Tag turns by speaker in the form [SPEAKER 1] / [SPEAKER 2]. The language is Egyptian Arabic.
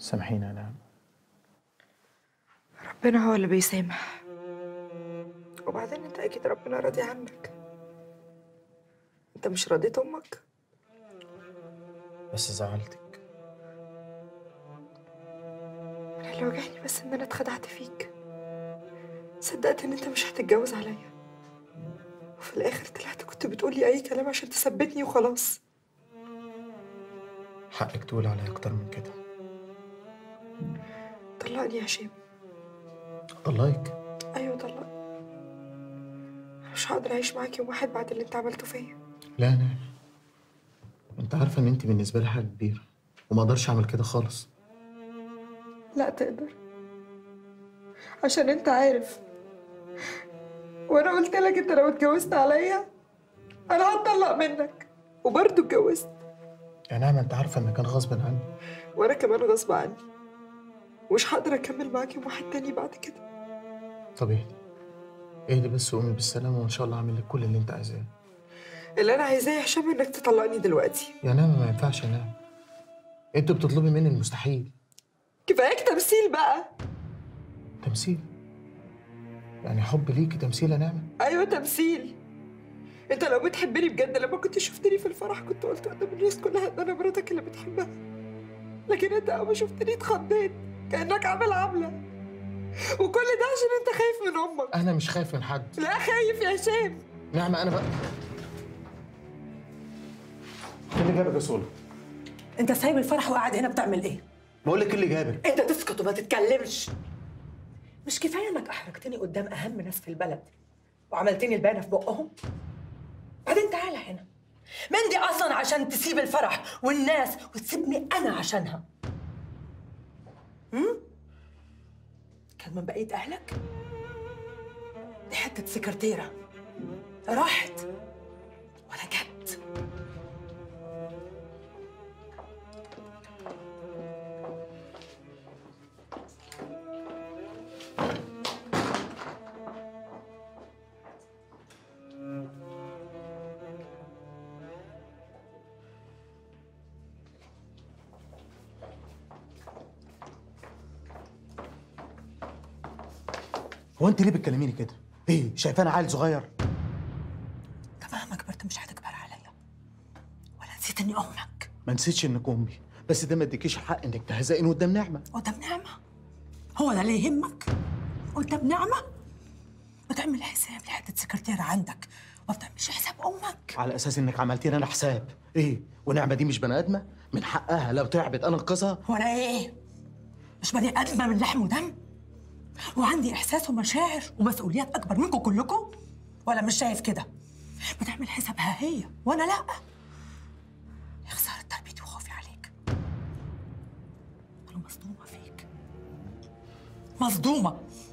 [SPEAKER 1] سامحيني يا نعم
[SPEAKER 2] ربنا هو اللي بيسامح وبعدين انت اكيد ربنا راضي عنك انت مش راضيت امك
[SPEAKER 1] بس زعلتك
[SPEAKER 2] انا اللي وجعني بس ان انا اتخدعت فيك صدقت ان انت مش هتتجوز عليا وفي الاخر طلعت كنت بتقولي اي كلام عشان تثبتني وخلاص
[SPEAKER 1] حقك تقول عليا اكتر من كده
[SPEAKER 2] طلقني يا هشام
[SPEAKER 1] طلقك
[SPEAKER 2] ايوه طلقني انا مش هقدر اعيش معاك يوم واحد بعد اللي انت عملته فيا
[SPEAKER 1] لا نعم انت عارفه ان انت بالنسبه لي حاجه كبيره وما اقدرش اعمل كده خالص
[SPEAKER 2] لا تقدر عشان انت عارف وانا قلت لك انت لو اتجوزت عليا انا هتطلق منك وبرضه اتجوزت
[SPEAKER 1] يا نعم انت عارفه ان كان غصب عني
[SPEAKER 2] وانا كمان غصب عني مش هقدر اكمل معاك يوم واحد تاني بعد كده
[SPEAKER 1] طب اهدي اهدي بس وقومي بالسلامه وان شاء الله هعمل لك كل اللي انت عايزاه
[SPEAKER 2] اللي انا عايزاه يا هشام انك تطلقني دلوقتي
[SPEAKER 1] يا نعم ما ينفعش يا نعم انت بتطلبي مني المستحيل
[SPEAKER 2] كفاياك تمثيل بقى
[SPEAKER 1] تمثيل يعني حب ليكي تمثيل يا نعمه
[SPEAKER 2] ايوه تمثيل انت لو بتحبني بجد لما كنت شفتني في الفرح كنت قلت قدام الناس كلها ان انا مراتك اللي بتحبها لكن انت اول ما شفتني اتخضيت كانك عامل عامله وكل ده عشان انت خايف من امك
[SPEAKER 1] انا مش خايف من حد
[SPEAKER 2] لا خايف يا هشام
[SPEAKER 1] نعمه انا بقى ايه اللي جابك يا سولا
[SPEAKER 3] انت سايب الفرح وقاعد هنا بتعمل ايه؟
[SPEAKER 1] بقول لك ايه اللي جابك
[SPEAKER 3] انت تسكت وما تتكلمش مش كفايه انك احرجتني قدام اهم ناس في البلد وعملتني البانه في بقهم بعدين تعالى هنا من دي اصلا عشان تسيب الفرح والناس وتسيبني انا عشانها هم؟ كان من بقيه اهلك دي حته سكرتيره راحت ولا جت
[SPEAKER 4] هو انت ليه بتكلميني كده؟ ايه شايفاني عيل صغير؟
[SPEAKER 3] انت مهما كبرت مش هتكبر عليا ولا نسيت اني امك
[SPEAKER 4] ما نسيتش انك امي بس ده ما اديكيش حق انك تهزقيني قدام نعمه
[SPEAKER 3] قدام نعمة هو ده اللي يهمك قدام نعمة بتعمل حساب لحتة سكرتيرة عندك ما بتعملش حساب أمك
[SPEAKER 4] على اساس انك عملتي لي انا حساب ايه ونعمه دي مش بني ادمه من حقها لو تعبت انا انقذها
[SPEAKER 3] وأنا إيه؟ مش بني آدمة من لحم ودم وعندي إحساس ومشاعر ومسؤوليات أكبر منكم كلكم ولا مش شايف كده؟ بتعمل حسابها هي وأنا لأ يا خسارة تربيتي وخوفي عليك أنا مصدومة فيك مصدومة